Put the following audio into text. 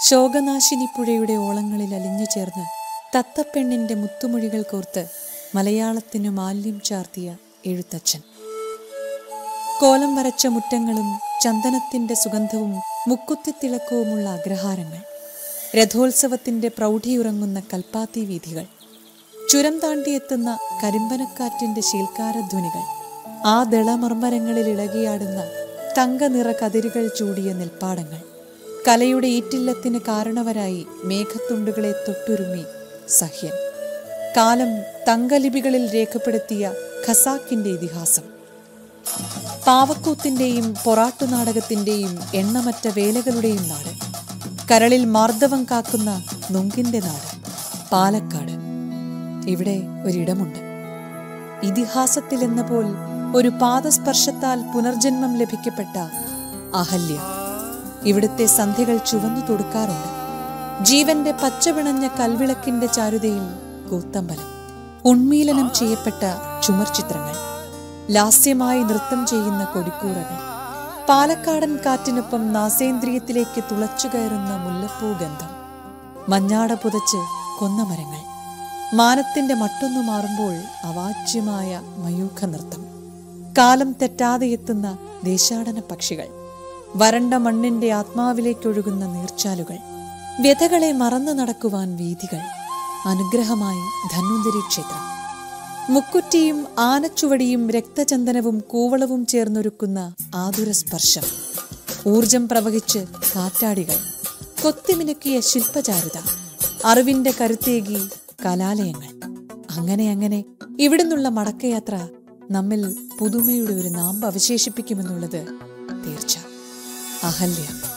ശോകനാശിനി പുഴയുടെ ഓളങ്ങളിൽ അലിഞ്ഞു ചേർന്ന് തത്തപ്പെണ്ണിന്റെ മുത്തുമൊഴികൾ കോർത്ത് മലയാളത്തിനു മാല്യം ചാർത്തിയ എഴുത്തച്ഛൻ കോലം വരച്ച മുറ്റങ്ങളും ചന്ദനത്തിന്റെ സുഗന്ധവും മുക്കുത്തിത്തിളക്കവുമുള്ള അഗ്രഹാരങ്ങൾ രഥോത്സവത്തിന്റെ പ്രൗഢിയുറങ്ങുന്ന കൽപ്പാത്തി വീഥികൾ ചുരം താണ്ടിയെത്തുന്ന കരിമ്പനക്കാറ്റിന്റെ ശീൽക്കാരധ്വനികൾ ആ ദളമർമരങ്ങളിൽ ഇളകിയാടുന്ന തങ്കനിറ കതിരുകൾ ചൂടിയ നെൽപ്പാടങ്ങൾ കലയുടെ ഈറ്റില്ലത്തിന് കാരണവരായി മേഘത്തുണ്ടുകളെ തൊട്ടുരുമ്മി സഹ്യൻ കാലം തങ്കലിപികളിൽ രേഖപ്പെടുത്തിയ ഖസാക്കിന്റെ ഇതിഹാസം പാവക്കൂത്തിന്റെയും പൊറാട്ടു നാടകത്തിന്റെയും എണ്ണമറ്റ വേലകളുടെയും നാട് കരളിൽ മാർദ്ദവം കാക്കുന്ന നുങ്കിന്റെ നാട് പാലക്കാട് ഇവിടെ ഒരിടമുണ്ട് ഇതിഹാസത്തിൽ എന്ന പോൽ ഒരു പാദസ്പർശത്താൽ പുനർജന്മം ലഭിക്കപ്പെട്ട അഹല്യ ഇവിടുത്തെ സന്ധ്യകൾ ചുവന്നു തൊടുക്കാറുണ്ട് ജീവന്റെ പച്ചവിണഞ്ഞ കൽവിളക്കിന്റെ ചാരുതയിൽ കൂത്തമ്പലം ഉന്മീലനം ചെയ്യപ്പെട്ട ചുമർ ചിത്രങ്ങൾ ലാസ്യമായി നൃത്തം ചെയ്യുന്ന കൊടിക്കൂറകൾ പാലക്കാടൻ കാറ്റിനൊപ്പം നാസേന്ദ്രിയത്തിലേക്ക് തുളച്ചു കയറുന്ന മുല്ലപ്പൂ ഗന്ധം മഞ്ഞാട പുതച്ച് കൊന്നമരങ്ങൾ മാനത്തിന്റെ മട്ടൊന്നു മാറുമ്പോൾ അവാച്യമായ മയൂഖ നൃത്തം കാലം തെറ്റാതെ എത്തുന്ന ദേശാടന പക്ഷികൾ വരണ്ട മണ്ണിന്റെ ആത്മാവിലേക്കൊഴുകുന്ന നീർച്ചാലുകൾ വ്യഥകളെ മറന്നു നടക്കുവാൻ വീഥികൾ അനുഗ്രഹമായി ധന്വന്തരി ക്ഷേത്രം മുക്കുറ്റിയും ആനച്ചുവടിയും രക്തചന്ദനവും കൂവളവും ചേർന്നൊരുക്കുന്ന ആതുര സ്പർശം ഊർജം പ്രവഹിച്ച് കാറ്റാടികൾ കൊത്തിമിനുക്കിയ ശില്പചാരുത അറിവിന്റെ കരുത്തേകി കലാലയങ്ങൾ അങ്ങനെ അങ്ങനെ ഇവിടുന്നുള്ള മടക്കയാത്ര നമ്മിൽ പുതുമയുടെ ഒരു നാമ്പ് അവശേഷിപ്പിക്കുമെന്നുള്ളത് തീർച്ച അഹല്യ